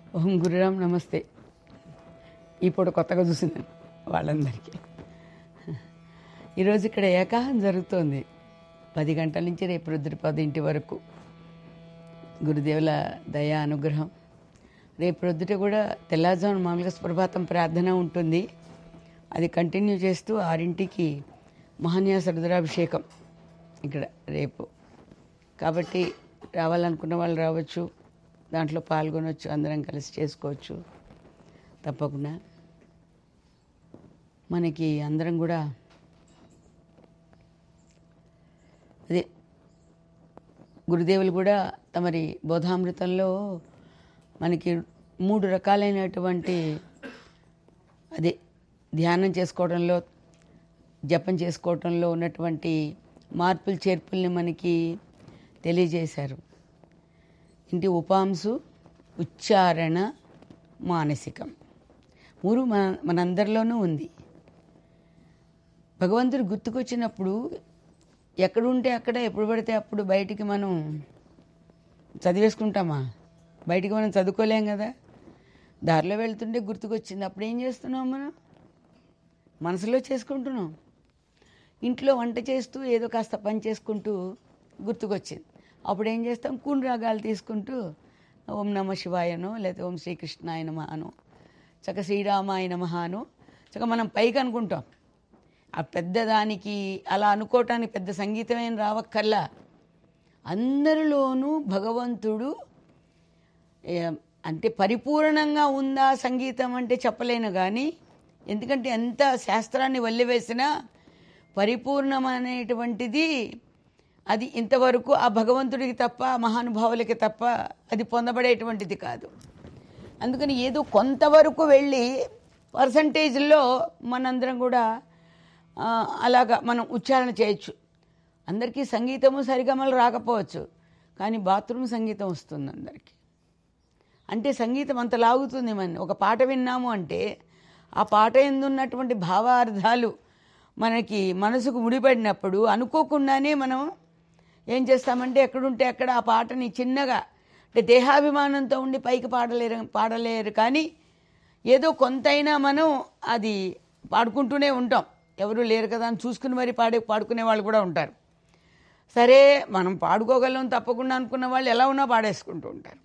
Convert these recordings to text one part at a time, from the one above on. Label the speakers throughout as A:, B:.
A: ఓం గురురామ్ నమస్తే ఇప్పుడు కొత్తగా చూసింది వాళ్ళందరికీ ఈరోజు ఇక్కడ ఏకాహం జరుగుతోంది పది గంటల నుంచి రేపు రుద్ర పదింటి వరకు గురుదేవుల దయా అనుగ్రహం రేపు రొద్దుట కూడా తెల్లారుజామున మామూలుగా సుప్రభాతం ప్రార్థన ఉంటుంది అది కంటిన్యూ చేస్తూ ఆరింటికి మహాన్యాస రుద్రాభిషేకం ఇక్కడ రేపు కాబట్టి రావాలనుకున్న వాళ్ళు రావచ్చు దాంట్లో పాల్గొనవచ్చు అందరం కలిసి చేసుకోవచ్చు తప్పకుండా మనకి అందరం కూడా అదే గురుదేవులు కూడా తమరి బోధామృతంలో మనకి మూడు రకాలైనటువంటి అదే ధ్యానం చేసుకోవడంలో జపం చేసుకోవడంలో ఉన్నటువంటి మార్పులు చేర్పుల్ని మనకి తెలియజేశారు ఇంటి ఉపాంశు ఉచ్చారణ మానసికం మూడు మన మనందరిలోనూ ఉంది భగవంతుడు గుర్తుకొచ్చినప్పుడు ఎక్కడుంటే అక్కడ ఎప్పుడు పడితే అప్పుడు బయటికి మనం చదివేసుకుంటామా బయటికి మనం చదువుకోలేం కదా దారిలో వెళ్తుంటే గుర్తుకొచ్చింది అప్పుడు ఏం చేస్తున్నాం మనం మనసులో చేసుకుంటున్నాం ఇంట్లో వంట చేస్తూ ఏదో కాస్త పని చేసుకుంటూ గుర్తుకొచ్చింది అప్పుడు ఏం చేస్తాం కూని రాగాలు తీసుకుంటూ ఓం నమ శివాయనో లేకపోతే ఓం శ్రీకృష్ణాయ నమ అను చక్క శ్రీరామాయ నమ అను చక్క మనం పైకి అనుకుంటాం ఆ పెద్దదానికి అలా అనుకోవటానికి పెద్ద సంగీతం ఏం రావక్కర్లా అందరిలోనూ భగవంతుడు ఏ, అంటే పరిపూర్ణంగా ఉందా సంగీతం అంటే చెప్పలేను కానీ ఎందుకంటే ఎంత శాస్త్రాన్ని వల్లివేసినా పరిపూర్ణమనేటువంటిది అది ఇంతవరకు ఆ భగవంతుడికి తప్ప మహానుభావులకి తప్ప అది పొందబడేటువంటిది కాదు అందుకని ఏదో కొంతవరకు వెళ్ళి పర్సంటేజ్లో మనందరం కూడా ఆ, అలాగా మనం ఉచ్చారణ చేయొచ్చు అందరికీ సంగీతము సరిగమలు రాకపోవచ్చు కానీ బాత్రూమ్ సంగీతం వస్తుంది అందరికీ అంటే సంగీతం అంత లాగుతుంది మన ఒక పాట విన్నాము అంటే ఆ పాట ఎందున్నటువంటి భావార్థాలు మనకి మనసుకు ముడిపడినప్పుడు అనుకోకుండానే మనం ఏం చేస్తామంటే ఎక్కడుంటే అక్కడ ఆ పాటని చిన్నగా అంటే దేహాభిమానంతో ఉండి పైకి పాడలేరు పాడలేరు కానీ ఏదో కొంతైనా మనం అది పాడుకుంటూనే ఉంటాం ఎవరు లేరు కదా అని చూసుకుని మరి పాడే పాడుకునే వాళ్ళు కూడా ఉంటారు సరే మనం పాడుకోగలం తప్పకుండా అనుకున్న వాళ్ళు ఎలా ఉన్నా పాడేసుకుంటూ ఉంటారు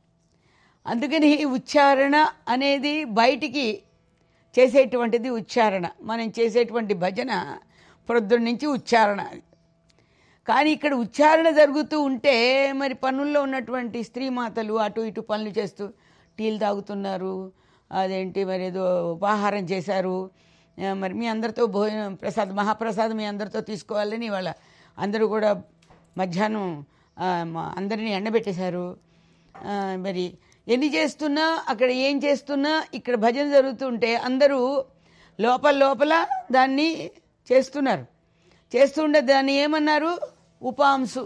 A: అందుకని ఈ ఉచ్చారణ అనేది బయటికి చేసేటువంటిది ఉచ్చారణ మనం చేసేటువంటి భజన ప్రొద్దున నుంచి ఉచ్చారణ అది కానీ ఇక్కడ ఉచ్చారణ జరుగుతూ ఉంటే మరి పనుల్లో ఉన్నటువంటి స్త్రీమాతలు అటు ఇటు పనులు చేస్తూ టీలు తాగుతున్నారు అదేంటి మరి ఏదో ఉపాహారం చేశారు ఆ, మరి మీ అందరితో భోజనం ప్రసాద్ మహాప్రసాదం మీ అందరితో తీసుకోవాలని వాళ్ళ అందరూ కూడా మధ్యాహ్నం ఆ, మా- అందరినీ ఎండబెట్టేశారు ఆ, మరి ఎన్ని చేస్తున్నా అక్కడ ఏం చేస్తున్నా ఇక్కడ భజన జరుగుతుంటే అందరూ లోపల లోపల దాన్ని చేస్తున్నారు చేస్తుండే దాన్ని ఏమన్నారు ఉపాంశు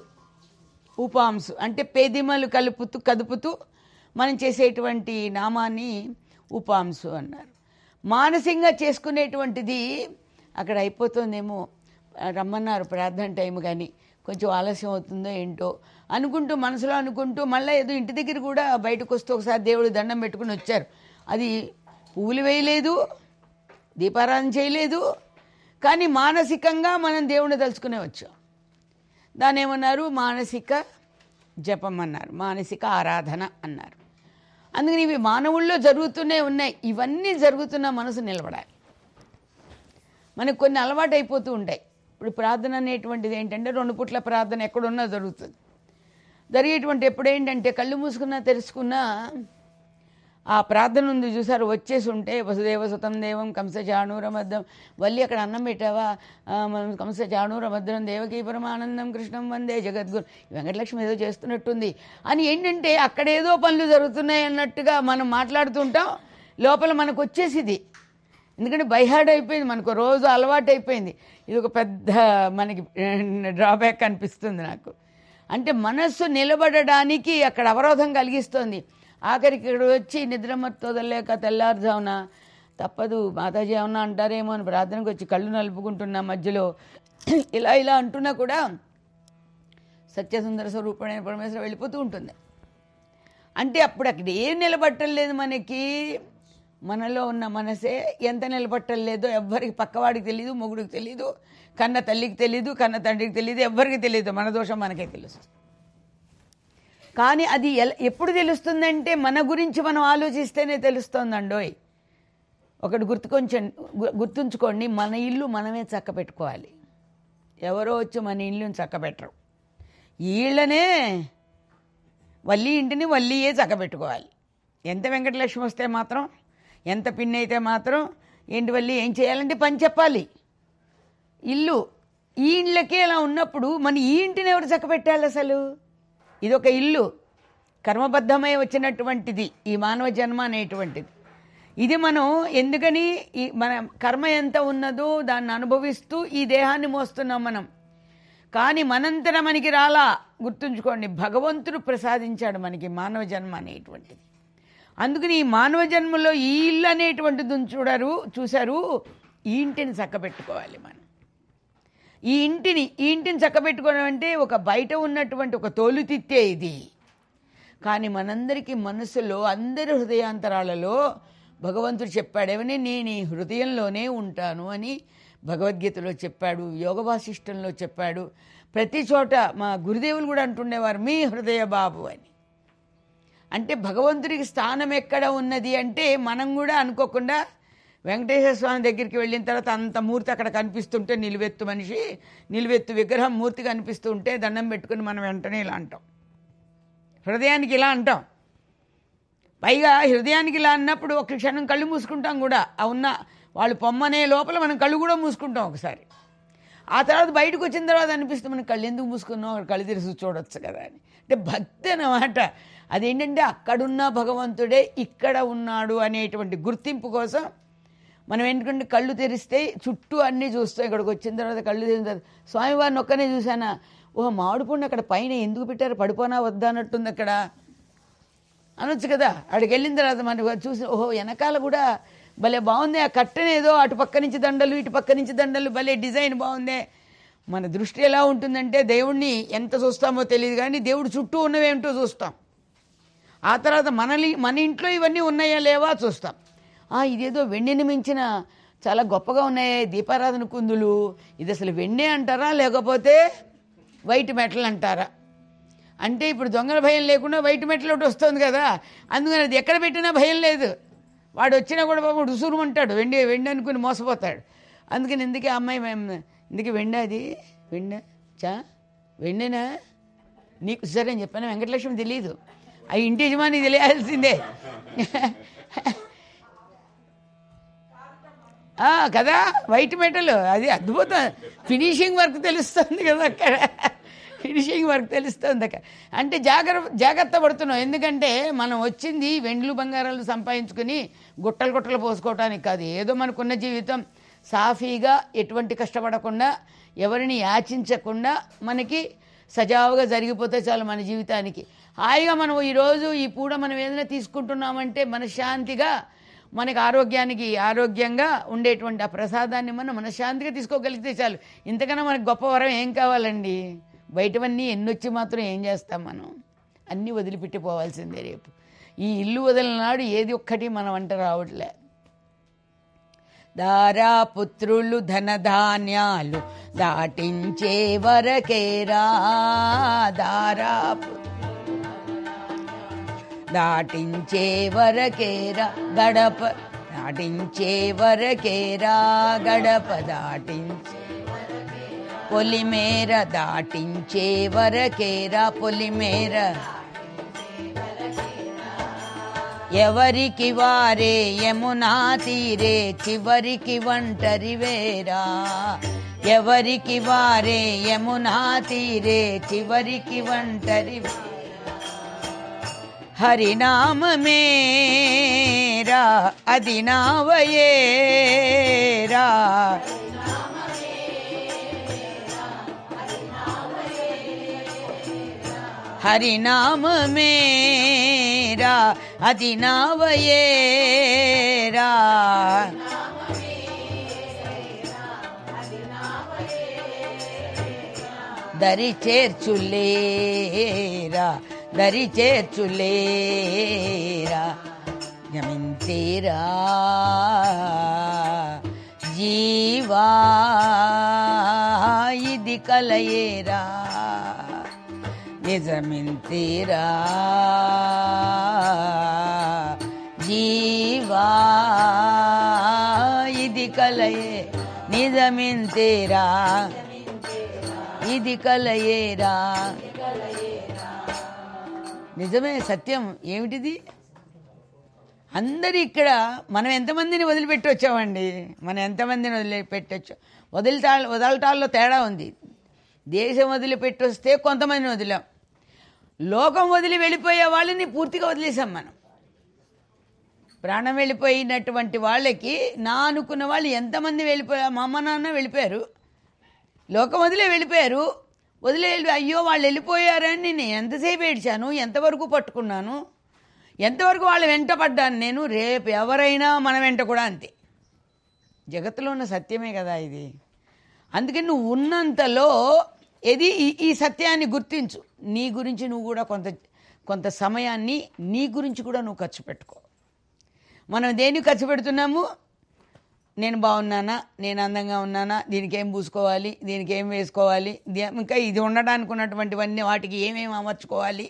A: ఉపాంశు అంటే పేదిమలు కలుపుతూ కదుపుతూ మనం చేసేటువంటి నామాన్ని ఉపాంశు అన్నారు మానసికంగా చేసుకునేటువంటిది అక్కడ అయిపోతుందేమో రమ్మన్నారు ప్రార్థన టైం కానీ కొంచెం ఆలస్యం అవుతుందో ఏంటో అనుకుంటూ మనసులో అనుకుంటూ మళ్ళీ ఏదో ఇంటి దగ్గర కూడా బయటకు వస్తూ ఒకసారి దేవుడు దండం పెట్టుకుని వచ్చారు అది పువ్వులు వేయలేదు దీపారాధన చేయలేదు కానీ మానసికంగా మనం దేవుణ్ణి తలుచుకునే వచ్చాం దాన్ని ఏమన్నారు మానసిక జపం అన్నారు మానసిక ఆరాధన అన్నారు అందుకని ఇవి మానవుల్లో జరుగుతూనే ఉన్నాయి ఇవన్నీ జరుగుతున్న మనసు నిలబడాలి మనకు కొన్ని అలవాటు అయిపోతూ ఉంటాయి ఇప్పుడు ప్రార్థన అనేటువంటిది ఏంటంటే రెండు పుట్ల ప్రార్థన ఎక్కడున్నా జరుగుతుంది జరిగేటువంటి ఎప్పుడు ఏంటంటే కళ్ళు మూసుకున్నా తెరుచుకున్నా ఆ ప్రార్థన ఉంది చూసారు వచ్చేసి ఉంటే వసుదేవ సుతం దేవం కంస చాణూరమద్దం వల్లి అక్కడ అన్నం పెట్టావా ఆ, మనం కంస చాణూరమద్దం దేవకీ పరమానందం కృష్ణం వందే జగద్గురు వెంకటలక్ష్మి ఏదో చేస్తున్నట్టుంది అని ఏంటంటే అక్కడ ఏదో పనులు జరుగుతున్నాయి అన్నట్టుగా మనం మాట్లాడుతుంటాం లోపల మనకు వచ్చేసిది ఎందుకంటే బైహార్డ్ అయిపోయింది మనకు రోజు అలవాటు అయిపోయింది ఇది ఒక పెద్ద మనకి డ్రాబ్యాక్ అనిపిస్తుంది నాకు అంటే మనస్సు నిలబడడానికి అక్కడ అవరోధం కలిగిస్తుంది ఆఖరికి ఇక్కడ వచ్చి నిద్రమత్తు వదలలేక తెల్లారుజామున తప్పదు మాతాజీ ఏమన్నా అంటారేమో అని ప్రార్థనకు వచ్చి కళ్ళు నలుపుకుంటున్నా మధ్యలో ఇలా ఇలా అంటున్నా కూడా సత్యసుందర స్వరూపుడైన పరమేశ్వర వెళ్ళిపోతూ ఉంటుంది అంటే అప్పుడు అక్కడ ఏం నిలబట్టలేదు మనకి మనలో ఉన్న మనసే ఎంత నిలబట్టలేదో ఎవ్వరికి పక్కవాడికి తెలియదు మొగుడికి తెలియదు కన్న తల్లికి తెలియదు కన్న తండ్రికి తెలియదు ఎవ్వరికి తెలియదు మన దోషం మనకే తెలుస్తుంది కానీ అది ఎల ఎప్పుడు తెలుస్తుందంటే మన గురించి మనం ఆలోచిస్తేనే తెలుస్తుందండోయ్ ఒకటి గుర్తుకొంచ గుర్తుంచుకోండి మన ఇల్లు మనమే చక్క పెట్టుకోవాలి ఎవరో వచ్చి మన ఇల్లుని చక్క పెట్టరు ఈ ఇళ్ళనే వల్లి ఇంటిని వల్లియే చక్క పెట్టుకోవాలి ఎంత వెంకటలక్ష్మి వస్తే మాత్రం ఎంత పిన్ అయితే మాత్రం ఏంటి వల్లి ఏం చేయాలంటే పని చెప్పాలి ఇల్లు ఈ ఇండ్లకే అలా ఉన్నప్పుడు మన ఈ ఇంటిని ఎవరు చక్కబెట్టాలి అసలు ఇది ఒక ఇల్లు కర్మబద్ధమై వచ్చినటువంటిది ఈ మానవ జన్మ అనేటువంటిది ఇది మనం ఎందుకని ఈ మన కర్మ ఎంత ఉన్నదో దాన్ని అనుభవిస్తూ ఈ దేహాన్ని మోస్తున్నాం మనం కానీ మనంతర మనకి రాలా గుర్తుంచుకోండి భగవంతుడు ప్రసాదించాడు మనకి మానవ జన్మ అనేటువంటిది అందుకని ఈ మానవ జన్మలో ఈ ఇల్లు అనేటువంటిది ఉంది చూడరు చూశారు ఈ ఇంటిని చక్కబెట్టుకోవాలి మనం ఈ ఇంటిని ఈ ఇంటిని చక్కబెట్టుకోవడం అంటే ఒక బయట ఉన్నటువంటి ఒక తోలుతిత్తే ఇది కానీ మనందరికీ మనసులో అందరి హృదయాంతరాలలో భగవంతుడు చెప్పాడు ఏమని నేను ఈ హృదయంలోనే ఉంటాను అని భగవద్గీతలో చెప్పాడు యోగ వాసిష్టంలో చెప్పాడు ప్రతి చోట మా గురుదేవులు కూడా అంటుండేవారు మీ హృదయ బాబు అని అంటే భగవంతుడికి స్థానం ఎక్కడ ఉన్నది అంటే మనం కూడా అనుకోకుండా వెంకటేశ్వర స్వామి దగ్గరికి వెళ్ళిన తర్వాత అంత మూర్తి అక్కడ కనిపిస్తుంటే నిలువెత్తు మనిషి నిలువెత్తు విగ్రహం మూర్తి కనిపిస్తుంటే దండం పెట్టుకుని మనం వెంటనే ఇలా అంటాం హృదయానికి ఇలా అంటాం పైగా హృదయానికి ఇలా అన్నప్పుడు ఒక క్షణం కళ్ళు మూసుకుంటాం కూడా ఆ ఉన్న వాళ్ళు పొమ్మనే లోపల మనం కళ్ళు కూడా మూసుకుంటాం ఒకసారి ఆ తర్వాత బయటకు వచ్చిన తర్వాత అనిపిస్తుంది మనం కళ్ళు ఎందుకు మూసుకున్నాం అక్కడ కళ్ళు తెరిచి చూడొచ్చు కదా అని అంటే భక్తి అన్నమాట అదేంటంటే అక్కడున్న భగవంతుడే ఇక్కడ ఉన్నాడు అనేటువంటి గుర్తింపు కోసం మనం ఎందుకంటే కళ్ళు తెరిస్తే చుట్టూ అన్నీ చూస్తాం ఇక్కడికి వచ్చిన తర్వాత కళ్ళు తెరిచిన తర్వాత స్వామివారిని ఒక్కనే చూసానా ఓహో మామిడి పండు అక్కడ పైన ఎందుకు పెట్టారు పడిపోనా వద్దా అన్నట్టుంది అక్కడ అనొచ్చు కదా అక్కడికి వెళ్ళిన తర్వాత మనకు చూసి ఓహో వెనకాల కూడా భలే బాగుంది ఆ కట్టనేదో అటు పక్క నుంచి దండలు ఇటు పక్క నుంచి దండలు భలే డిజైన్ బాగుందే మన దృష్టి ఎలా ఉంటుందంటే దేవుణ్ణి ఎంత చూస్తామో తెలియదు కానీ దేవుడు చుట్టూ ఉన్నవేమిటో చూస్తాం ఆ తర్వాత మనలి మన ఇంట్లో ఇవన్నీ ఉన్నాయా లేవా చూస్తాం ఆ ఇదేదో వెండిని మించిన చాలా గొప్పగా ఉన్నాయి దీపారాధన కుందులు ఇది అసలు వెండి అంటారా లేకపోతే వైట్ మెటల్ అంటారా అంటే ఇప్పుడు దొంగల భయం లేకుండా వైట్ మెటల్ ఒకటి వస్తుంది కదా అందుకని అది ఎక్కడ పెట్టినా భయం లేదు వాడు వచ్చినా కూడా బాబు రుసురుమంటాడు వెండి వెండి అనుకుని మోసపోతాడు అందుకని ఎందుకే ఆ అమ్మాయి మేము ఇందుకే వెండి అది వెండి చా వెండినా నీకు సరే అని చెప్పాను వెంకటలక్ష్మి తెలియదు ఆ ఇంటి యజమాని తెలియాల్సిందే ఆ, కదా వైట్ మెటల్ అది అద్భుతం ఫినిషింగ్ వర్క్ తెలుస్తుంది కదా అక్కడ ఫినిషింగ్ వర్క్ తెలుస్తుంది అక్కడ అంటే జాగ్రత్త జాగ్రత్త పడుతున్నాం ఎందుకంటే మనం వచ్చింది వెండ్లు బంగారాలు సంపాదించుకుని గుట్టలు గుట్టలు పోసుకోవటానికి కాదు ఏదో మనకున్న జీవితం సాఫీగా ఎటువంటి కష్టపడకుండా ఎవరిని యాచించకుండా మనకి సజావుగా జరిగిపోతే చాలు మన జీవితానికి హాయిగా మనం ఈరోజు ఈ పూట మనం ఏదైనా తీసుకుంటున్నామంటే మనశ్శాంతిగా మనకి ఆరోగ్యానికి ఆరోగ్యంగా ఉండేటువంటి ఆ ప్రసాదాన్ని మనం మనశ్శాంతిగా తీసుకోగలిగితే చాలు ఇంతకన్నా మనకు గొప్ప వరం ఏం కావాలండి బయటవన్నీ ఎన్నొచ్చి మాత్రం ఏం చేస్తాం మనం అన్నీ వదిలిపెట్టిపోవాల్సిందే రేపు ఈ ఇల్లు వదిలినాడు ఏది ఒక్కటి మనం అంట రావట్లే దారా పుత్రులు ధనధాన్యాలు దాటించే వరకేరా దారా పు- దాటించే వరకేరా గడప దాటించే వరకేరా గడప దాటించే పొలిమేర దాటించే వరకేరా పొలిమేర ఎవరికి వారే యమునా తీరే చివరికి ఒంటరి వేరా ఎవరికి వారే యమునా తీరే చివరికి ఒంటరి వే- హరినామమేరా అది నావయేరా హరినామమేరా అది నావయేరా దరి చేర్చులేరా దరి చేర్చులేరా గమింతేరా జీవా ఇది కలయేరా నిజమింతేరా జీవా ఇది కలయే నిజమింతేరా ఇది కలయేరా నిజమే సత్యం ఏమిటిది అందరు ఇక్కడ మనం ఎంతమందిని వదిలిపెట్టి వచ్చామండి మనం ఎంతమందిని వదిలిపెట్టచ్చు వదిలితా వదలటాల్లో తేడా ఉంది దేశం వదిలిపెట్టి వస్తే కొంతమందిని వదిలాం లోకం వదిలి వెళ్ళిపోయే వాళ్ళని పూర్తిగా వదిలేసాం మనం ప్రాణం వెళ్ళిపోయినటువంటి వాళ్ళకి నా అనుకున్న వాళ్ళు ఎంతమంది వెళ్ళిపోయారు మా అమ్మ నాన్న వెళ్ళిపోయారు లోకం వదిలే వెళ్ళిపోయారు వదిలే వెళ్ళి అయ్యో వాళ్ళు వెళ్ళిపోయారని నేను ఎంతసేపు ఏడ్చాను ఎంతవరకు పట్టుకున్నాను ఎంతవరకు వాళ్ళు వెంట పడ్డాను నేను రేపు ఎవరైనా మన వెంట కూడా అంతే జగత్తులో ఉన్న సత్యమే కదా ఇది అందుకని నువ్వు ఉన్నంతలో ఇది ఈ- ఈ సత్యాన్ని గుర్తించు నీ గురించి నువ్వు కూడా కొంత కొంత సమయాన్ని నీ గురించి కూడా నువ్వు ఖర్చు పెట్టుకో మనం దేనికి ఖర్చు పెడుతున్నాము నేను బాగున్నానా నేను అందంగా ఉన్నానా దీనికి ఏం పూసుకోవాలి దీనికి ఏం వేసుకోవాలి దే- ఇంకా ఇది ఉండడానికి ఉన్నటువంటివన్నీ వాటికి ఏమేమి అమర్చుకోవాలి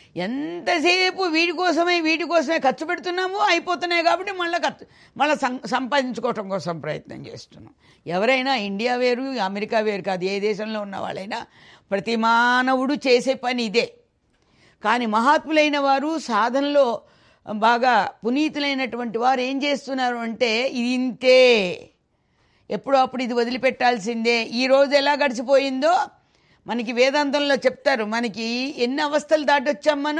A: ఎంతసేపు వీటి కోసమే వీటి కోసమే ఖర్చు పెడుతున్నాము అయిపోతున్నాయి కాబట్టి మళ్ళీ ఖర్చు మళ్ళీ సం- సంపాదించుకోవటం కోసం ప్రయత్నం చేస్తున్నాం ఎవరైనా ఇండియా వేరు అమెరికా వేరు కాదు ఏ దేశంలో ఉన్న వాళ్ళైనా ప్రతి మానవుడు చేసే పని ఇదే కానీ మహాత్ములైన వారు సాధనలో బాగా పునీతులైనటువంటి వారు ఏం చేస్తున్నారు అంటే ఇది ఇంతే ఎప్పుడో అప్పుడు ఇది వదిలిపెట్టాల్సిందే ఈ రోజు ఎలా గడిచిపోయిందో మనకి వేదాంతంలో చెప్తారు మనకి ఎన్ని అవస్థలు దాటొచ్చాం మనం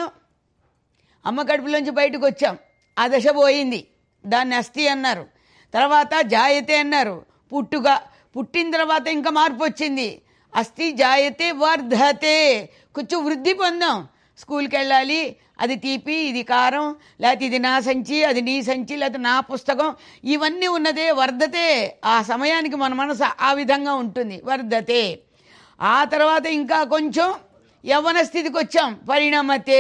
A: అమ్మ కడుపులోంచి బయటకు వచ్చాం ఆ దశ పోయింది దాన్ని అస్థి అన్నారు తర్వాత జాయతే అన్నారు పుట్టుక పుట్టిన తర్వాత ఇంకా మార్పు వచ్చింది అస్థి జాయతే వర్ధతే కొంచెం వృద్ధి పొందాం స్కూల్కి వెళ్ళాలి అది తీపి ఇది కారం లేకపోతే ఇది నా సంచి అది నీ సంచి లేకపోతే నా పుస్తకం ఇవన్నీ ఉన్నదే వర్ధతే ఆ సమయానికి మన మనసు ఆ విధంగా ఉంటుంది వర్ధతే ఆ తర్వాత ఇంకా కొంచెం యవ్వన స్థితికి వచ్చాం పరిణమతే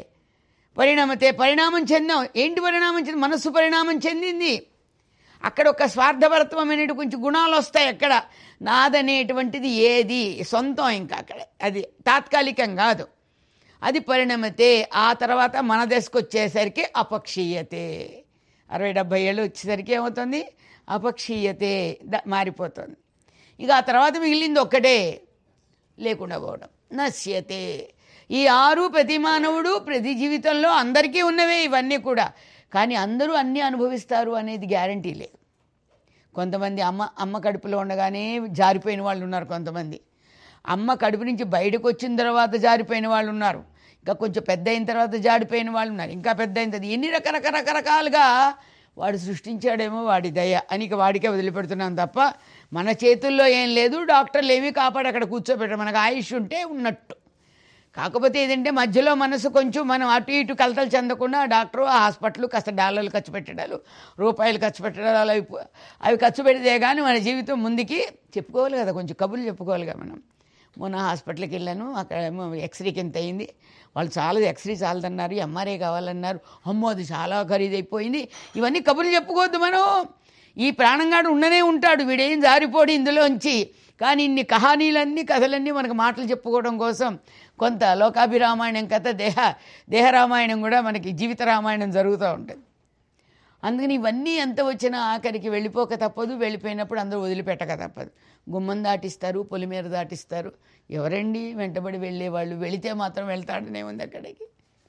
A: పరిణామతే పరిణామం చెందాం ఏంటి పరిణామం చెంది మనస్సు పరిణామం చెందింది అక్కడ ఒక స్వార్థభరత్వమైన కొంచెం గుణాలు వస్తాయి అక్కడ నాదనేటువంటిది ఏది సొంతం ఇంకా అక్కడ అది తాత్కాలికం కాదు అది పరిణమతే ఆ తర్వాత మన దశకు వచ్చేసరికి అపక్షీయతే అరవై డెబ్భై ఏళ్ళు వచ్చేసరికి ఏమవుతుంది అపక్షీయతే ద- మారిపోతుంది ఇక ఆ తర్వాత మిగిలింది ఒక్కటే లేకుండా పోవడం నశ్యతే ఈ ఆరు ప్రతి మానవుడు ప్రతి జీవితంలో అందరికీ ఉన్నవే ఇవన్నీ కూడా కానీ అందరూ అన్నీ అనుభవిస్తారు అనేది గ్యారంటీ లేదు కొంతమంది అమ్మ అమ్మ కడుపులో ఉండగానే జారిపోయిన వాళ్ళు ఉన్నారు కొంతమంది అమ్మ కడుపు నుంచి బయటకు వచ్చిన తర్వాత జారిపోయిన వాళ్ళు ఉన్నారు ఇంకా కొంచెం పెద్ద అయిన తర్వాత జారిపోయిన వాళ్ళు ఉన్నారు ఇంకా పెద్ద అయిన తర్వాత ఎన్ని రకరకాల రకరకాలుగా వాడు సృష్టించాడేమో వాడి దయ అని ఇక వాడికే వదిలిపెడుతున్నాం తప్ప మన చేతుల్లో ఏం లేదు డాక్టర్లు ఏమీ కాపాడు అక్కడ కూర్చోబెట్టరు మనకు ఆయుష్ ఉంటే ఉన్నట్టు కాకపోతే ఏంటంటే మధ్యలో మనసు కొంచెం మనం అటు ఇటు కలతలు చెందకుండా డాక్టరు ఆ హాస్పిటల్ కాస్త డాలర్లు ఖర్చు పెట్టడాలు రూపాయలు ఖర్చు పెట్టడాలు అవి అవి ఖర్చు పెడితే కానీ మన జీవితం ముందుకి చెప్పుకోవాలి కదా కొంచెం కబుర్లు చెప్పుకోవాలి కదా మనం మొన్న హాస్పిటల్కి వెళ్ళాను అక్కడ ఏమో ఎక్స్రేకి ఎంత అయింది వాళ్ళు చాలా ఎక్స్రే చాలదన్నారు ఎంఆర్ఐ కావాలన్నారు అమ్మో అది చాలా ఖరీదైపోయింది ఇవన్నీ కబుర్లు చెప్పుకోవద్దు మనం ఈ ప్రాణంగాడు ఉండనే ఉంటాడు వీడేం జారిపోడు ఇందులోంచి కానీ ఇన్ని కహానీలన్నీ కథలన్నీ మనకు మాటలు చెప్పుకోవడం కోసం కొంత లోకాభిరామాయణం కథ దేహ దేహరామాయణం కూడా మనకి జీవిత రామాయణం జరుగుతూ ఉంటుంది అందుకని ఇవన్నీ ఎంత వచ్చినా ఆఖరికి వెళ్ళిపోక తప్పదు వెళ్ళిపోయినప్పుడు అందరూ వదిలిపెట్టక తప్పదు గుమ్మం దాటిస్తారు పొలిమేర దాటిస్తారు ఎవరండి వెంటబడి వెళ్ళేవాళ్ళు వెళితే మాత్రం వెళ్తాడనే ఉంది అక్కడికి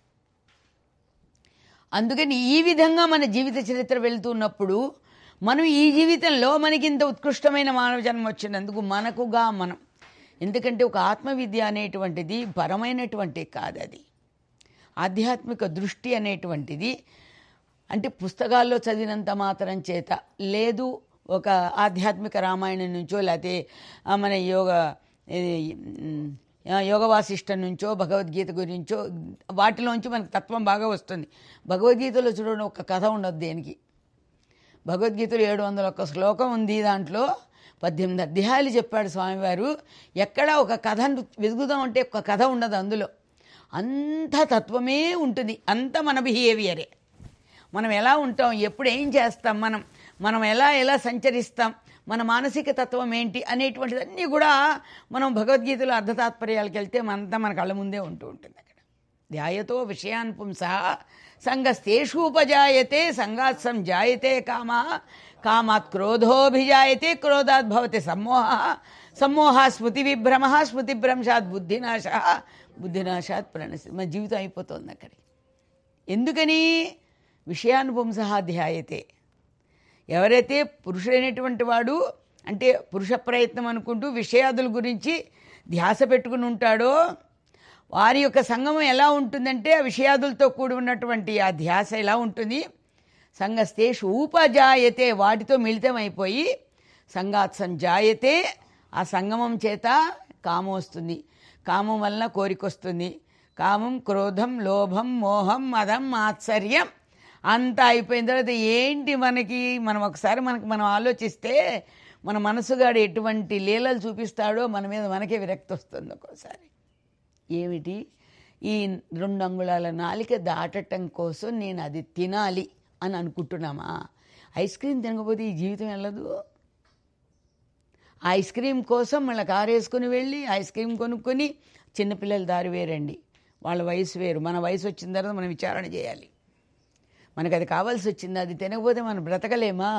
A: అందుకని ఈ విధంగా మన జీవిత చరిత్ర వెళ్తున్నప్పుడు మనం ఈ జీవితంలో మనకి ఇంత ఉత్కృష్టమైన మానవ జన్మ వచ్చినందుకు మనకుగా మనం ఎందుకంటే ఒక ఆత్మవిద్య అనేటువంటిది పరమైనటువంటి కాదు అది ఆధ్యాత్మిక దృష్టి అనేటువంటిది అంటే పుస్తకాల్లో చదివినంత మాత్రం చేత లేదు ఒక ఆధ్యాత్మిక రామాయణం నుంచో లేకపోతే ఆ మన యోగ ఇది, ఉమ్, ఆ యోగ వాసిష్టం నుంచో భగవద్గీత గురించో వాటిలోంచి మనకు తత్వం బాగా వస్తుంది భగవద్గీతలో చూడండి ఒక కథ ఉండదు దేనికి భగవద్గీతలో ఏడు వందల ఒక్క శ్లోకం ఉంది దాంట్లో పద్దెనిమిది అధ్యాయాలు చెప్పాడు స్వామివారు ఎక్కడ ఒక కథ వెతుకుదాం అంటే ఒక కథ ఉండదు అందులో అంత తత్వమే ఉంటుంది అంత మన బిహేవియరే మనం ఎలా ఉంటాం ఎప్పుడు ఏం చేస్తాం మనం మనం ఎలా ఎలా సంచరిస్తాం మన మానసిక తత్వం ఏంటి అనేటువంటిదన్నీ కూడా మనం భగవద్గీతలో అర్ధతాత్పర్యాలకు వెళ్తే మనంతా మన కళ్ళ ముందే ఉంటూ ఉంటుంది అక్కడ ధ్యాయతో విషయాన్ పుంస సంగస్తేషూపజాయతే సంగాత్ సంజాయతే కామ కామాత్ క్రోధోభిజాయతే క్రోధాత్ భవతి సమ్మోహ సమ్మోహ స్మృతి విభ్రమ స్మృతిభ్రంశాత్ బుద్ధినాశ బుద్ధినాశాత్ ప్రణసి మన జీవితం అయిపోతుంది అక్కడికి ఎందుకని విషయానుపుంస ధ్యాయతే ఎవరైతే పురుషుడైనటువంటి వాడు అంటే పురుష ప్రయత్నం అనుకుంటూ విషయాదుల గురించి ధ్యాస పెట్టుకుని ఉంటాడో వారి యొక్క సంగమం ఎలా ఉంటుందంటే ఆ విషయాదులతో కూడి ఉన్నటువంటి ఆ ధ్యాస ఎలా ఉంటుంది సంగస్తేషు ఉపజాయతే వాటితో మిళితం అయిపోయి సంగాత్ సంజాయతే ఆ సంగమం చేత కామం వస్తుంది కామం వలన కోరిక వస్తుంది కామం క్రోధం లోభం మోహం మదం మాత్సర్యం అంతా అయిపోయిన తర్వాత ఏంటి మనకి మనం ఒకసారి మనకి మనం ఆలోచిస్తే మన మనసుగాడు ఎటువంటి లీలలు చూపిస్తాడో మన మీద మనకే విరక్తి వస్తుంది ఒక్కోసారి ఏమిటి ఈ రెండు అంగుళాల నాలిక దాటటం కోసం నేను అది తినాలి అని అనుకుంటున్నామా ఐస్ క్రీమ్ తినకపోతే ఈ జీవితం వెళ్ళదు ఆ ఐస్ క్రీమ్ కోసం మళ్ళీ కారు వేసుకుని వెళ్ళి ఐస్ క్రీమ్ కొనుక్కొని చిన్నపిల్లల దారి వేరండి వాళ్ళ వయసు వేరు మన వయసు వచ్చిన తర్వాత మనం విచారణ చేయాలి మనకు అది కావాల్సి వచ్చింది అది తినకపోతే మనం బ్రతకలేమా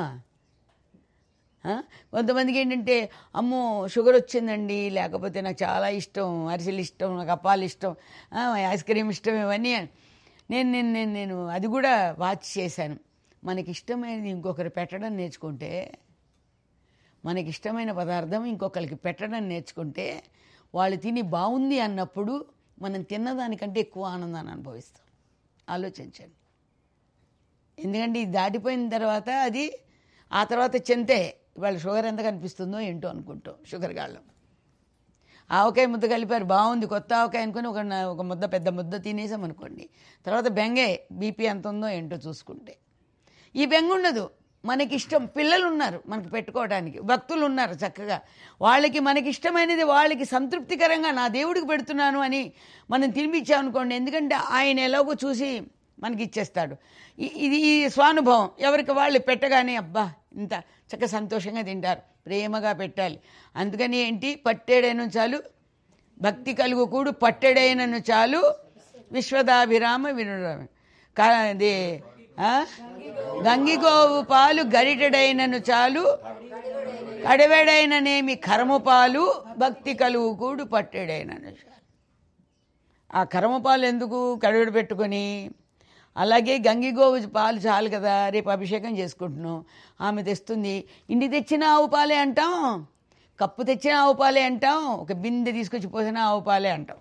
A: ఆ? కొంతమందికి ఏంటంటే అమ్మో షుగర్ వచ్చిందండి లేకపోతే నాకు చాలా ఇష్టం అరిసెలు ఇష్టం నాకు అప్పాలు ఇష్టం ఆ, ఐస్ క్రీమ్ ఇష్టం ఇవన్నీ నేను నేను నేను నేను అది కూడా వాచ్ చేశాను మనకి ఇష్టమైనది ఇంకొకరు పెట్టడం నేర్చుకుంటే మనకి ఇష్టమైన పదార్థం ఇంకొకరికి పెట్టడం నేర్చుకుంటే వాళ్ళు తిని బాగుంది అన్నప్పుడు మనం తిన్నదానికంటే ఎక్కువ ఆనందాన్ని అనుభవిస్తాం ఆలోచించండి ఎందుకంటే ఇది దాటిపోయిన తర్వాత అది ఆ తర్వాత చెంతే ఇవాళ షుగర్ ఎంత కనిపిస్తుందో ఏంటో అనుకుంటాం షుగర్ గాళ్ళం ఆవకాయ ముద్ద కలిపారు బాగుంది కొత్త ఆవకాయ అనుకుని ఒక నా- ఒక ముద్ద పెద్ద ముద్ద తినేసాం అనుకోండి తర్వాత బెంగే బీపీ ఎంత ఉందో ఏంటో చూసుకుంటే ఈ బెంగ ఉండదు మనకి ఇష్టం పిల్లలు ఉన్నారు మనకి పెట్టుకోవడానికి భక్తులు ఉన్నారు చక్కగా వాళ్ళకి మనకి ఇష్టమైనది వాళ్ళకి సంతృప్తికరంగా నా దేవుడికి పెడుతున్నాను అని మనం తినిపించామనుకోండి ఎందుకంటే ఆయన ఎలాగో చూసి మనకి ఇచ్చేస్తాడు ఇ- ఇది ఈ స్వానుభవం ఎవరికి వాళ్ళు పెట్టగానే అబ్బా ఇంత చక్క సంతోషంగా తింటారు ప్రేమగా పెట్టాలి అందుకని ఏంటి పట్టేడైన చాలు భక్తి కలుగు కూడు పట్టెడైనను చాలు విశ్వదాభిరామ వినురామ కా- అది ఆ? గంగిగోవు పాలు గరిటెడైనను చాలు కడవెడైననేమి కరము పాలు భక్తి కలుగు కూడు పట్టెడైనను చాలు ఆ కరమపాలు ఎందుకు కడివిడి పెట్టుకొని అలాగే గంగిగోవు పాలు చాలు కదా రేపు అభిషేకం చేసుకుంటున్నాం ఆమె తెస్తుంది ఇంటి తెచ్చిన ఆవు పాలే అంటాం కప్పు తెచ్చిన ఆవు పాలే అంటాం ఒక బిందె తీసుకొచ్చి పోసిన ఆవు పాలే అంటాం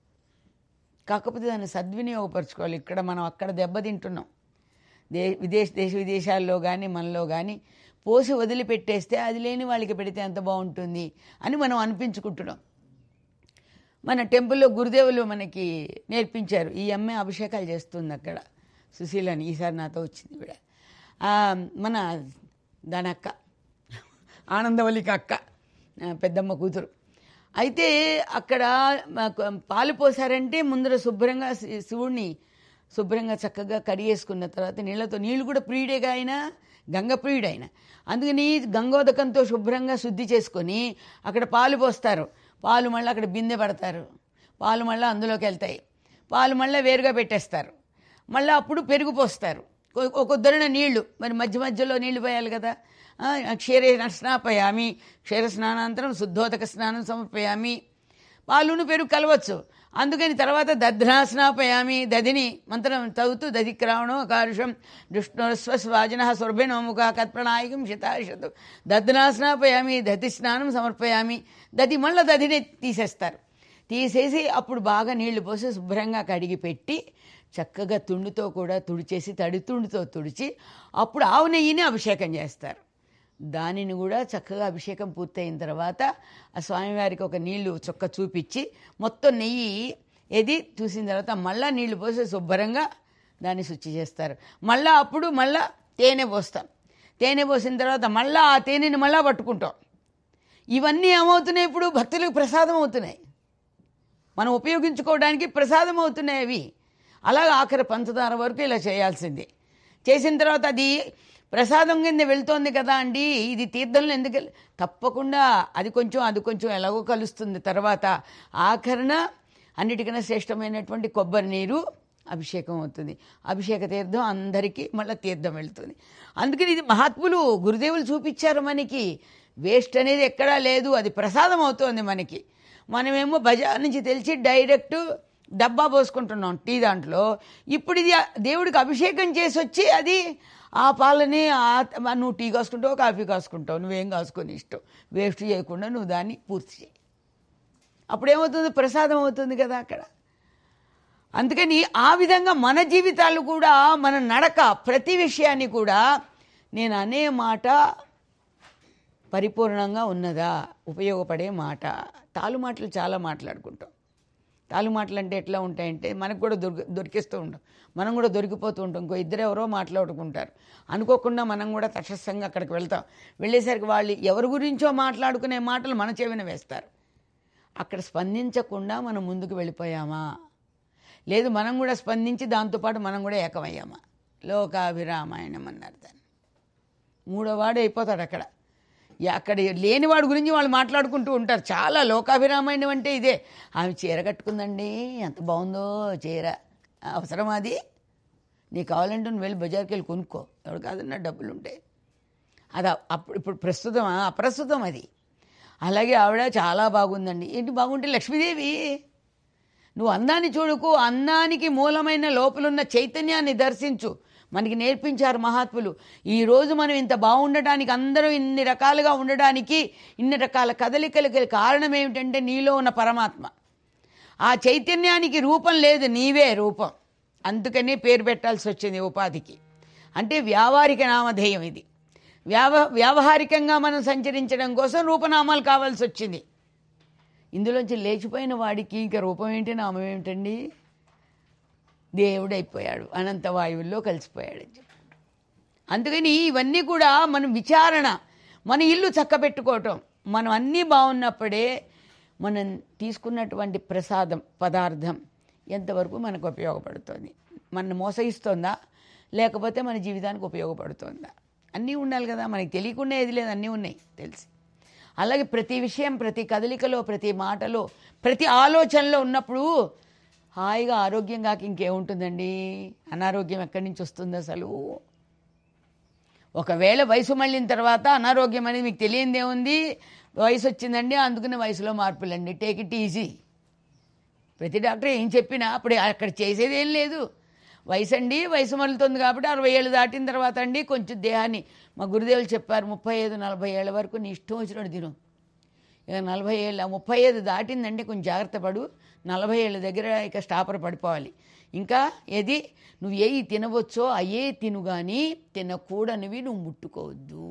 A: కాకపోతే దాన్ని సద్వినియోగపరచుకోవాలి ఇక్కడ మనం అక్కడ దెబ్బతింటున్నాం దే విదేశ దేశ విదేశాల్లో కానీ మనలో కానీ పోసి వదిలిపెట్టేస్తే అది లేని వాళ్ళకి పెడితే ఎంత బాగుంటుంది అని మనం అనిపించుకుంటున్నాం మన టెంపుల్లో గురుదేవులు మనకి నేర్పించారు ఈ అమ్మాయి అభిషేకాలు చేస్తుంది అక్కడ సుశీలని ఈసారి నాతో వచ్చింది కూడా ఆ, మన దాని అక్క ఆనందవల్లికి అక్క ఆ, పెద్దమ్మ కూతురు అయితే అక్కడ మాకు పాలు పోసారంటే ముందర శుభ్రంగా శి- శివుణ్ణి శుభ్రంగా చక్కగా కడిగేసుకున్న తర్వాత నీళ్ళతో నీళ్ళు కూడా ప్రియుడేగా ఆయన గంగ ప్రియుడు ఆయన అందుకని గంగోదకంతో శుభ్రంగా శుద్ధి చేసుకొని అక్కడ పాలు పోస్తారు పాలు మళ్ళీ అక్కడ బిందె పడతారు పాలు మళ్ళీ అందులోకి వెళ్తాయి పాలు మళ్ళీ వేరుగా పెట్టేస్తారు మళ్ళీ అప్పుడు పెరుగు పోస్తారు కొ- ఒక ఉద్దరణ నీళ్లు మరి మధ్య మధ్యలో నీళ్లు పోయాలి కదా ఆ, క్షీరే స్నాపయామి క్షీర స్నానాంతరం శుద్ధోదక స్నానం సమర్పయామి పాలును పెరుగు కలవచ్చు అందుకని తర్వాత దధ్నాస్నాపయామి దధిని మంత్రం చదువుతూ దధిక్రావణం కారుషం దుష్ణస్వస్వాజన స్వర్భినోముఖ కత్ప్రణాయకం శతాశతు దధ్నాస్నాపయామి దధి స్నానం సమర్పయామి దధి మళ్ళీ దధిని తీసేస్తారు తీసేసి అప్పుడు బాగా నీళ్లు పోసి శుభ్రంగా కడిగి పెట్టి చక్కగా తుండుతో కూడా తుడిచేసి తడి తుండుతో తుడిచి అప్పుడు ఆవు నెయ్యిని అభిషేకం చేస్తారు దానిని కూడా చక్కగా అభిషేకం పూర్తయిన తర్వాత ఆ స్వామివారికి ఒక నీళ్లు చొక్క చూపించి మొత్తం నెయ్యి ఏది చూసిన తర్వాత మళ్ళా నీళ్లు పోసి శుభ్రంగా దాన్ని శుచి చేస్తారు మళ్ళా అప్పుడు మళ్ళా తేనె పోస్తాం తేనె పోసిన తర్వాత మళ్ళా ఆ తేనెని మళ్ళా పట్టుకుంటాం ఇవన్నీ ఏమవుతున్నాయి ఇప్పుడు భక్తులకు ప్రసాదం అవుతున్నాయి మనం ఉపయోగించుకోవడానికి ప్రసాదం అవుతున్నాయి అవి అలాగే ఆఖరి పంచదార వరకు ఇలా చేయాల్సిందే చేసిన తర్వాత అది ప్రసాదం కింద వెళ్తోంది కదా అండి ఇది తీర్థంలో ఎందుకు వెళ్- తప్పకుండా అది కొంచెం అది కొంచెం ఎలాగో కలుస్తుంది తర్వాత ఆఖరణ అన్నిటికన్నా శ్రేష్టమైనటువంటి కొబ్బరి నీరు అభిషేకం అవుతుంది అభిషేక తీర్థం అందరికీ మళ్ళీ తీర్థం వెళ్తుంది అందుకని ఇది మహాత్ములు గురుదేవులు చూపించారు మనకి వేస్ట్ అనేది ఎక్కడా లేదు అది ప్రసాదం అవుతోంది మనకి మనమేమో బజార్ నుంచి తెలిసి డైరెక్ట్ డబ్బా పోసుకుంటున్నాం టీ దాంట్లో ఇప్పుడు ఇది దేవుడికి అభిషేకం చేసి వచ్చి అది ఆ పాలని ఆ- నువ్వు టీ కాసుకుంటావు కాఫీ కాసుకుంటావు నువ్వేం కాసుకొని ఇష్టం వేస్ట్ చేయకుండా నువ్వు దాన్ని పూర్తి చేయి అప్పుడేమవుతుంది ప్రసాదం అవుతుంది కదా అక్కడ అందుకని ఆ విధంగా మన జీవితాలు కూడా మన నడక ప్రతి విషయాన్ని కూడా నేను అనే మాట పరిపూర్ణంగా ఉన్నదా ఉపయోగపడే మాట తాలు మాటలు చాలా మాట్లాడుకుంటాం తాలు మాటలు అంటే ఎట్లా ఉంటాయంటే మనకు కూడా దొరికి దొరికిస్తూ ఉంటాం మనం కూడా దొరికిపోతూ ఉంటాం ఇంకో ఇద్దరు ఎవరో మాట్లాడుకుంటారు అనుకోకుండా మనం కూడా తటస్థంగా అక్కడికి వెళ్తాం వెళ్ళేసరికి వాళ్ళు ఎవరి గురించో మాట్లాడుకునే మాటలు మన చెవిన వేస్తారు అక్కడ స్పందించకుండా మనం ముందుకు వెళ్ళిపోయామా లేదు మనం కూడా స్పందించి దాంతోపాటు మనం కూడా ఏకమయ్యామా లోకాభిరామాయణం అన్నారు దాన్ని మూడోవాడు అయిపోతాడు అక్కడ యా- అక్కడ లేనివాడి గురించి వాళ్ళు మాట్లాడుకుంటూ ఉంటారు చాలా లోకాభిరామాయణం అంటే ఇదే ఆమె చీర కట్టుకుందండి ఎంత బాగుందో చీర అవసరం అది నీకు కావాలంటే నువ్వు వెళ్ళి బజార్కి వెళ్ళి కొనుక్కో ఎవడు కాదన్నా డబ్బులు ఉంటాయి అది అ- అప్పుడు ఇప్పుడు ప్రస్తుతం అప్రస్తుతం అది అలాగే ఆవిడ చాలా బాగుందండి ఏంటి బాగుంటే లక్ష్మీదేవి నువ్వు అందాన్ని చూడుకు అందానికి మూలమైన లోపలున్న చైతన్యాన్ని దర్శించు మనకి నేర్పించారు మహాత్ములు ఈ రోజు మనం ఇంత బాగుండటానికి అందరూ ఇన్ని రకాలుగా ఉండడానికి ఇన్ని రకాల కదలికలకి కారణం ఏమిటంటే నీలో ఉన్న పరమాత్మ ఆ చైతన్యానికి రూపం లేదు నీవే రూపం అందుకనే పేరు పెట్టాల్సి వచ్చింది ఉపాధికి అంటే వ్యావహారిక నామధేయం ఇది వ్యావ వ్యావహారికంగా మనం సంచరించడం కోసం రూపనామాలు కావాల్సి వచ్చింది ఇందులోంచి లేచిపోయిన వాడికి ఇంకా రూపం ఏంటి నామం ఏమిటండి దేవుడైపోయాడు అనంత వాయువుల్లో కలిసిపోయాడు అని చెప్పి అందుకని ఇవన్నీ కూడా మనం విచారణ మన ఇల్లు చక్కబెట్టుకోవటం మనం అన్నీ బాగున్నప్పుడే మనం తీసుకున్నటువంటి ప్రసాదం పదార్థం ఎంతవరకు మనకు ఉపయోగపడుతుంది మన మోసగిస్తోందా లేకపోతే మన జీవితానికి ఉపయోగపడుతుందా అన్నీ ఉండాలి కదా మనకి తెలియకుండా ఏది లేదు అన్నీ ఉన్నాయి తెలిసి అలాగే ప్రతి విషయం ప్రతి కదలికలో ప్రతి మాటలో ప్రతి ఆలోచనలో ఉన్నప్పుడు హాయిగా ఆరోగ్యం కాక ఇంకేముంటుందండి అనారోగ్యం ఎక్కడి నుంచి వస్తుంది అసలు ఒకవేళ వయసు మళ్ళిన తర్వాత అనారోగ్యం అనేది మీకు తెలియంది ఏముంది వయసు వచ్చిందండి అందుకనే వయసులో మార్పులండి టేక్ ఇట్ ఈజీ ప్రతి డాక్టర్ ఏం చెప్పినా అప్పుడు అక్కడ చేసేది ఏం లేదు వయసు అండి వయసు మళ్ళుతుంది కాబట్టి అరవై ఏళ్ళు దాటిన తర్వాత అండి కొంచెం దేహాన్ని మా గురుదేవులు చెప్పారు ముప్పై ఐదు నలభై ఏళ్ళ వరకు నీ ఇష్టం వచ్చినట్టు తిను ఇక నలభై ఏళ్ళ ముప్పై ఐదు దాటిందంటే కొంచెం జాగ్రత్త పడు నలభై ఏళ్ళ దగ్గర ఇక స్టాపర్ పడిపోవాలి ఇంకా ఏది నువ్వు ఏవి తినవచ్చో అయ్యే తిను కానీ తినకూడనివి నువ్వు ముట్టుకోవద్దు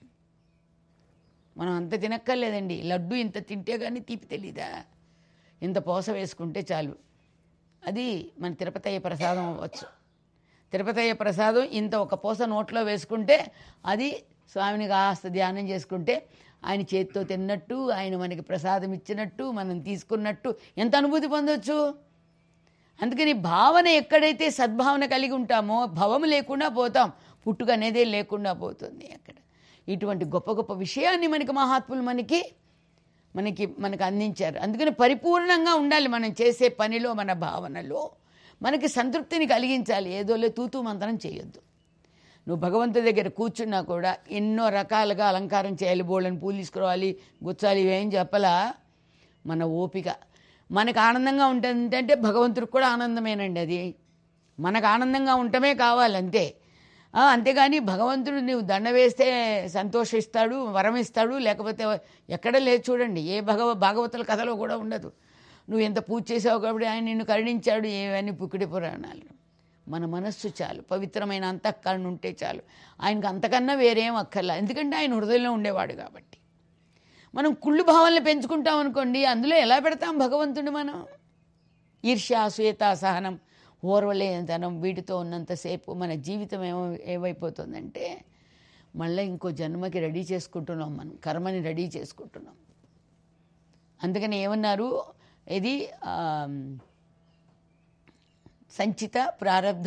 A: మనం అంత తినక్కర్లేదండి లడ్డు ఇంత తింటే కానీ తీపి తెలీదా ఇంత పోస వేసుకుంటే చాలు అది మన తిరుపతయ్య ప్రసాదం అవ్వచ్చు తిరుపతయ్య ప్రసాదం ఇంత ఒక పూస నోట్లో వేసుకుంటే అది స్వామిని కాస్త ధ్యానం చేసుకుంటే ఆయన చేతితో తిన్నట్టు ఆయన మనకి ప్రసాదం ఇచ్చినట్టు మనం తీసుకున్నట్టు ఎంత అనుభూతి పొందొచ్చు అందుకని భావన ఎక్కడైతే సద్భావన కలిగి ఉంటామో భవము లేకుండా పోతాం పుట్టుక అనేదే లేకుండా పోతుంది అక్కడ ఇటువంటి గొప్ప గొప్ప విషయాన్ని మనకి మహాత్ములు మనకి మనకి మనకు అందించారు అందుకని పరిపూర్ణంగా ఉండాలి మనం చేసే పనిలో మన భావనలో మనకి సంతృప్తిని కలిగించాలి ఏదోలే తూతూ మంత్రం చేయొద్దు నువ్వు భగవంతుడి దగ్గర కూర్చున్నా కూడా ఎన్నో రకాలుగా అలంకారం చేయాలి బోళ్ళని పూలు తీసుకురావాలి గుచ్చాలి ఇవేం చెప్పలా మన ఓపిక మనకు ఆనందంగా ఉంటుంది అంటే భగవంతుడికి కూడా ఆనందమేనండి అది మనకు ఆనందంగా ఉండటమే కావాలి అంతే ఆ, అంతేగాని భగవంతుడు నువ్వు దండ వేస్తే సంతోషిస్తాడు వరం ఇస్తాడు లేకపోతే ఎక్కడ లేదు చూడండి ఏ భగవ భాగవతుల కథలో కూడా ఉండదు నువ్వు ఎంత పూజ చేసావు కాబట్టి ఆయన నిన్ను కరుణించాడు ఏవన్నీ పుక్కిడి పురాణాలు మన మనస్సు చాలు పవిత్రమైన అంతఃకరణ ఉంటే చాలు ఆయనకు అంతకన్నా వేరేం అక్కర్లా ఎందుకంటే ఆయన హృదయంలో ఉండేవాడు కాబట్టి మనం కుళ్ళు భావాలను పెంచుకుంటాం అనుకోండి అందులో ఎలా పెడతాం భగవంతుడు మనం ఈర్ష్య అసూయత సహనం ఓర్వలేనితనం వీటితో ఉన్నంతసేపు మన జీవితం ఏమో ఏమైపోతుందంటే మళ్ళీ ఇంకో జన్మకి రెడీ చేసుకుంటున్నాం మనం కర్మని రెడీ చేసుకుంటున్నాం అందుకని ఏమన్నారు ఇది ఆ, సంచిత ప్రారబ్ధ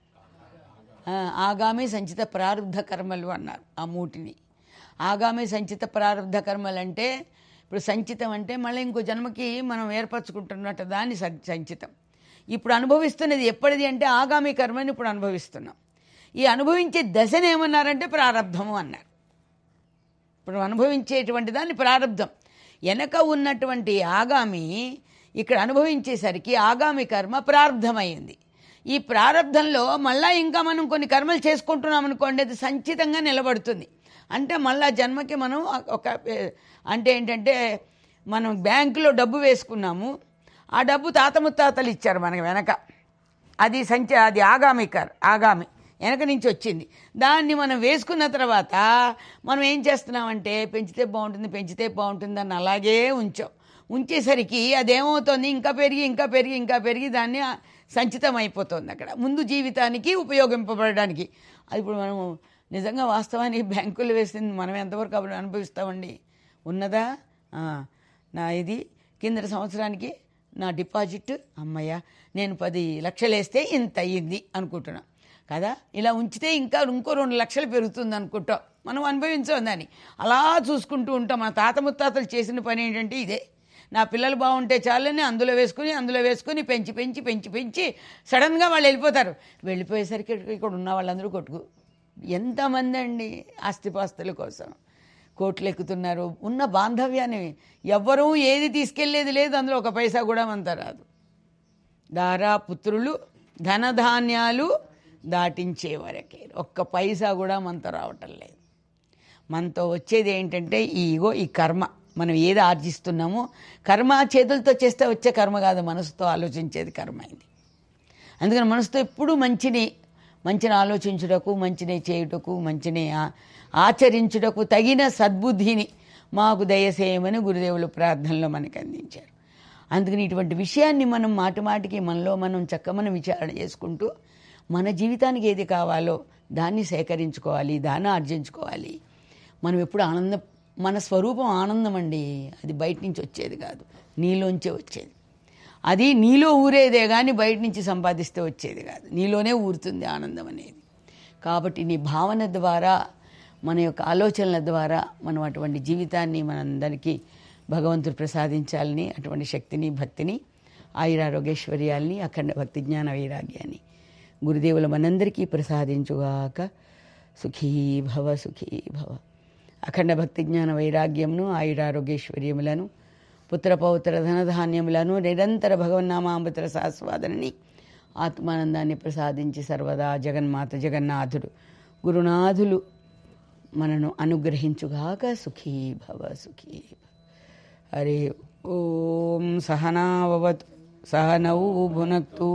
A: ఆ, ఆగామి సంచిత ప్రారంధ కర్మలు అన్నారు ఆ మూటిని ఆగామి సంచిత ప్రారంధ కర్మలు అంటే ఇప్పుడు సంచితం అంటే మళ్ళీ ఇంకో జన్మకి మనం ఏర్పరచుకుంటున్నట్టు దాన్ని సం- సంచితం ఇప్పుడు అనుభవిస్తున్నది ఎప్పటిది అంటే ఆగామి కర్మని ఇప్పుడు అనుభవిస్తున్నాం ఈ అనుభవించే దశను ఏమన్నారంటే ప్రారంధము అన్నారు ఇప్పుడు అనుభవించేటువంటి దాన్ని ప్రారంధం వెనక ఉన్నటువంటి ఆగామి ఇక్కడ అనుభవించేసరికి ఆగామి కర్మ ప్రారంధమైంది ఈ ప్రారంధంలో మళ్ళా ఇంకా మనం కొన్ని కర్మలు చేసుకుంటున్నాం అనుకోండి అది సంచితంగా నిలబడుతుంది అంటే మళ్ళా జన్మకి మనం ఒక అంటే ఏంటంటే మనం బ్యాంకులో డబ్బు వేసుకున్నాము ఆ డబ్బు తాత ముత్తాతలు ఇచ్చారు మనకి వెనక అది సంచ అది ఆగామి కర్ ఆగామి వెనక నుంచి వచ్చింది దాన్ని మనం వేసుకున్న తర్వాత మనం ఏం చేస్తున్నామంటే పెంచితే బాగుంటుంది పెంచితే బాగుంటుంది అని అలాగే ఉంచాం ఉంచేసరికి అదేమవుతుంది ఇంకా పెరిగి ఇంకా పెరిగి ఇంకా పెరిగి దాన్ని సంచితం అయిపోతుంది అక్కడ ముందు జీవితానికి ఉపయోగింపబడడానికి అది ఇప్పుడు మనం నిజంగా వాస్తవానికి బ్యాంకులు వేసింది మనం ఎంతవరకు అప్పుడు అనుభవిస్తామండి ఉన్నదా ఆ, నా ఇది కింద సంవత్సరానికి నా డిపాజిట్ అమ్మయ్య నేను పది లక్షలు వేస్తే ఇంత అయ్యింది అనుకుంటున్నా కదా ఇలా ఉంచితే ఇంకా ఇంకో రెండు లక్షలు పెరుగుతుంది అనుకుంటాం మనం అనుభవించాం దాన్ని అలా చూసుకుంటూ ఉంటాం మన తాత ముత్తాతలు చేసిన పని ఏంటంటే ఇదే నా పిల్లలు బాగుంటే చాలని అందులో వేసుకుని అందులో వేసుకుని పెంచి పెంచి పెంచి పెంచి సడన్గా వాళ్ళు వెళ్ళిపోతారు వెళ్ళిపోయేసరికి ఇక్కడ ఉన్న వాళ్ళందరూ కొట్టుకు ఎంతమంది అండి ఆస్తిపాస్తుల కోసం కోట్లు ఎక్కుతున్నారు ఉన్న బాంధవ్యాన్ని ఎవ్వరూ ఏది తీసుకెళ్లేది లేదు అందులో ఒక పైసా కూడా మనతో రాదు దారా పుత్రులు ధనధాన్యాలు దాటించే వరకే ఒక్క పైసా కూడా మనతో రావటం లేదు మనతో వచ్చేది ఏంటంటే ఈ ఇగో ఈ కర్మ మనం ఏది ఆర్జిస్తున్నామో కర్మ చేతులతో చేస్తే వచ్చే కర్మ కాదు మనసుతో ఆలోచించేది కర్మ అయింది అందుకని మనసుతో ఎప్పుడూ మంచిని మంచిని ఆలోచించుటకు మంచిని చేయుటకు మంచిని ఆ- ఆచరించుటకు తగిన సద్బుద్ధిని మాకు దయచేయమని గురుదేవులు ప్రార్థనలో మనకు అందించారు అందుకని ఇటువంటి విషయాన్ని మనం మాటి మాటికి మనలో మనం చక్కమని విచారణ చేసుకుంటూ మన జీవితానికి ఏది కావాలో దాన్ని సేకరించుకోవాలి దాన్ని ఆర్జించుకోవాలి మనం ఎప్పుడు ఆనందం మన స్వరూపం ఆనందం అండి అది బయట నుంచి వచ్చేది కాదు నీలోంచే వచ్చేది అది నీలో ఊరేదే కానీ బయట నుంచి సంపాదిస్తే వచ్చేది కాదు నీలోనే ఊరుతుంది ఆనందం అనేది కాబట్టి నీ భావన ద్వారా మన యొక్క ఆలోచనల ద్వారా మనం అటువంటి జీవితాన్ని మనందరికీ భగవంతుడు ప్రసాదించాలని అటువంటి శక్తిని భక్తిని ఆయురారోగ్యైశ్వర్యాల్ని అఖండ భక్తి జ్ఞాన వైరాగ్యాన్ని గురుదేవుల మనందరికీ ప్రసాదించుగాక సుఖీ భవ సుఖీ భవ అఖండ భక్తి జ్ఞాన వైరాగ్యమును ఆయురారోగ్యైశ్వర్యములను పుత్ర పౌత్ర ధనధాన్యములను నిరంతర భగవన్నామామృత సాస్వాదనని ఆత్మానందాన్ని ప్రసాదించి సర్వదా జగన్మాత జగన్నాథుడు గురునాథులు మనను అనుగ్రహించుగాక సుఖీ భవ సుఖీ భవ హరి ఓం సహనావతు సహనౌ భునక్తు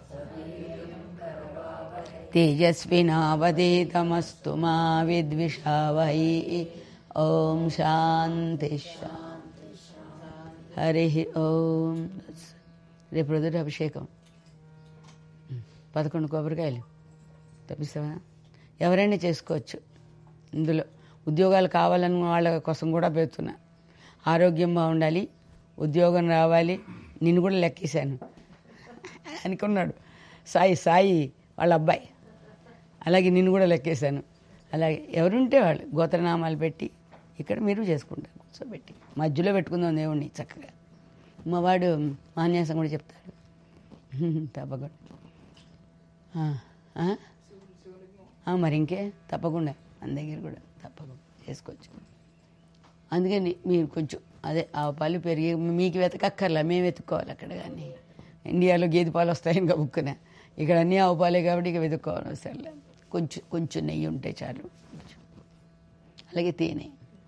A: తేజస్వినావదేతమస్తు మా విద్విషావహై ఓం శాంతి శాంతి హరి ఓం రేపు రుదురు అభిషేకం పదకొండు కొబ్బరికాయలు తప్పిస్తావా ఎవరైనా చేసుకోవచ్చు ఇందులో ఉద్యోగాలు కావాలని వాళ్ళ కోసం కూడా పెడుతున్నా ఆరోగ్యం బాగుండాలి ఉద్యోగం రావాలి నిన్ను కూడా లెక్కేశాను అనుకున్నాడు సాయి సాయి వాళ్ళ అబ్బాయి అలాగే నిన్ను కూడా లెక్కేశాను అలాగే ఎవరుంటే వాళ్ళు గోత్రనామాలు పెట్టి ఇక్కడ మీరు చేసుకుంటారు కూర్చోబెట్టి మధ్యలో పెట్టుకుందాం దేవుణ్ణి చక్కగా మా వాడు మాన్యాసం కూడా చెప్తాడు తప్పకుండా ఆ, ఆ? ఆ, మరి ఇంకే తప్పకుండా మన దగ్గర కూడా తప్పకుండా చేసుకోవచ్చు అందుకని మీరు కొంచెం అదే ఆ పాలు పెరిగి మీకు వెతకక్కర్లా మేము వెతుక్కోవాలి అక్కడ కానీ ఇండియాలో గేదె పాలు వస్తాయని కబుక్కున ఇక్కడ అన్నీ ఆవు పాలే కాబట్టి ఇక వెతుక్కోవాలి అవసరం కొంచెం కొంచెం నెయ్యి ఉంటే చాలు కొంచెం. అలాగే తేనె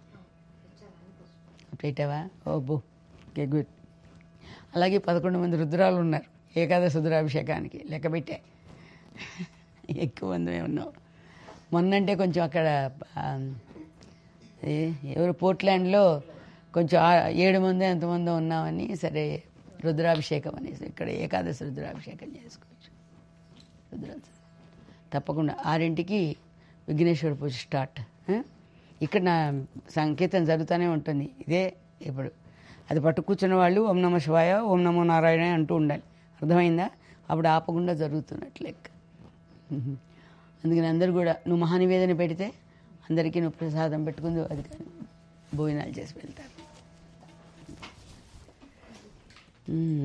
A: పెట్టావా ఓ బో ఓకే గుడ్ అలాగే పదకొండు మంది రుద్రాలు ఉన్నారు ఏకాదశి రుద్రాభిషేకానికి లెక్క పెట్టా ఎక్కువ మంది ఉన్నావు మొన్నంటే కొంచెం అక్కడ ఆ, ఏ- ఎవరు పోర్ట్లాండ్లో కొంచెం ఆ- ఏడు మంది ఎంతమంది ఉన్నామని సరే రుద్రాభిషేకం అనేసి ఇక్కడ ఏకాదశి రుద్రాభిషేకం చేసుకోవచ్చు రుద్ర తప్పకుండా ఆరింటికి విఘ్నేశ్వర పూజ స్టార్ట్ ఆ? ఇక్కడ నా సంకేతం జరుగుతూనే ఉంటుంది ఇదే ఇప్పుడు అది పట్టు కూర్చున్న వాళ్ళు ఓం నమ శివాయ ఓం నమో నారాయణ అంటూ ఉండాలి అర్థమైందా అప్పుడు ఆపకుండా జరుగుతున్నట్లు లెక్క ఉహు. అందుకని అందరూ కూడా నువ్వు మహానివేదన పెడితే అందరికీ నువ్వు ప్రసాదం పెట్టుకుంది అది కానీ భోజనాలు చేసి వెళ్తారు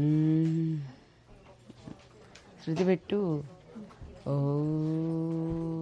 A: ఉమ్. శృతి పెట్టు ఓ